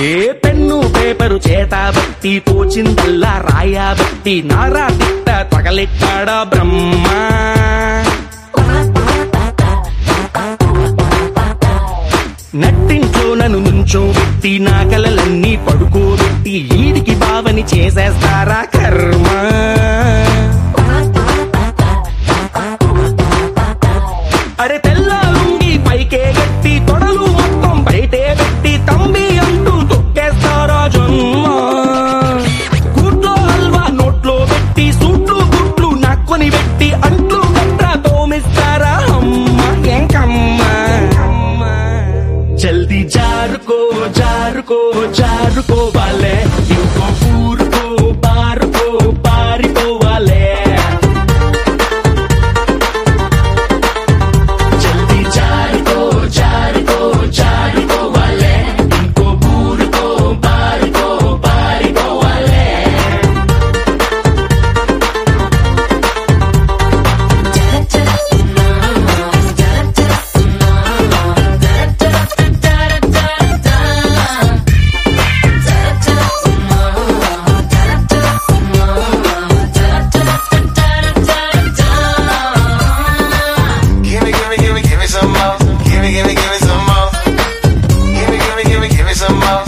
ఏ pen paper చేత బట్టి తోచిందల్లా రాయబట్టి నారా తిట్ట తగలెట్టాడా బ్రహ్మ నట్టింట్లో నన్ను నుంచోబెట్టి నా కలలన్నీ పడుకోబెట్టి ఈడికి బావని చేసేస్తారా కర్మ అరే తెల్ల లుంగి పైకే గట్టి తొడలు మొత్తం బయటే పెట్టి తంబి అంటూ తొక్కేస్తారా జన్మ కూట్లో హల్వా నోట్లో పెట్టి సూట్లు గుట్లు నక్కుని పెట్టి అంట్లు గట్ర తోమిస్తారా అమ్మ ఎంకమ్మ జల్దీ జారుకో జారుకో జారుకోవాలే ఇంకో ఊరుకో పారుకో పారిపోవాలే జల్దీ జారుకో జారుకో జారుకోవాలే ఇంకో ఊరుకో పారుకో పారిపోవాలే Give me, give me, give me, give me some more. Give me, give me, give me some more. Give me, give me, give me, give me some more.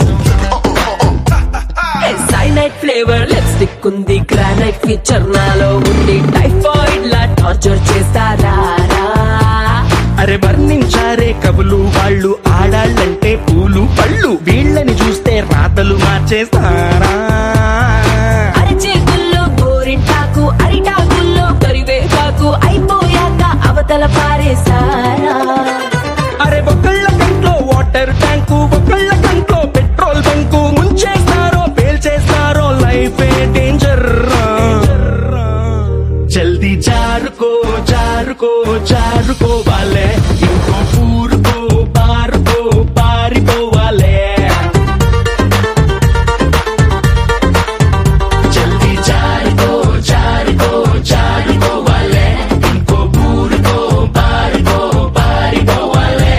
Cyanide flavour lipstick ఉంది granite feature నాలో ఉంది typhoid లా torture చేస్తారా అరే వర్ణించారే కవులు వాళ్ళు ఆడాళ్ళంటే పూలు పళ్ళు వీళ్ళని చూస్తే రాతలు మార్చేస్తారా అరచేతుల్లో గోరింటాకు అరిటాకుల్లో కరివేపాకు అయిపోయాక అవతల పారేసారా అరే ఒకళ్ళ కంట్లో వాటర్ ట్యాంకు ఒకళ్ళ కంట్లో పెట్రోల్ బంకు ముంచేస్తారో పేల్చేస్తారో లైఫ్ డేంజర్ జల్దీ జారుకో జారుకో జారుకోవాలే ఇంకో ఊరుకో పారుకో పారిపోవాలే జల్దీ జారుకో జారుకో జారుకోవాలే ఇంకో ఊరుకో పారుకో పారిపోవాలే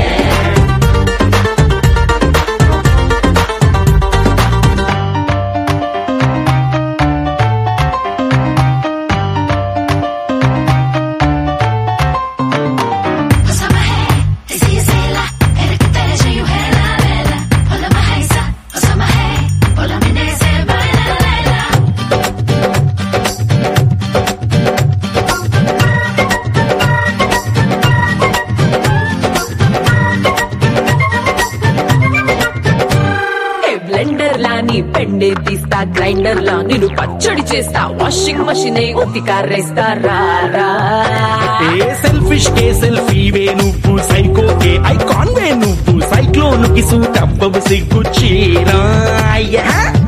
బ్లెండర్ లా నీ పెండే తీస్తా గ్రైండర్ లా నేను పచ్చడి చేస్తా వాషింగ్ మషిన్ ఉతికారేస్తారా ఏ సెల్ఫిష్ కే సెల్ఫీవే నువ్వు సైకో కే ఐకాన్ వే నువ్వు సైక్లోన్ కి సూట్ అవ్వవు సిగ్గు చీరా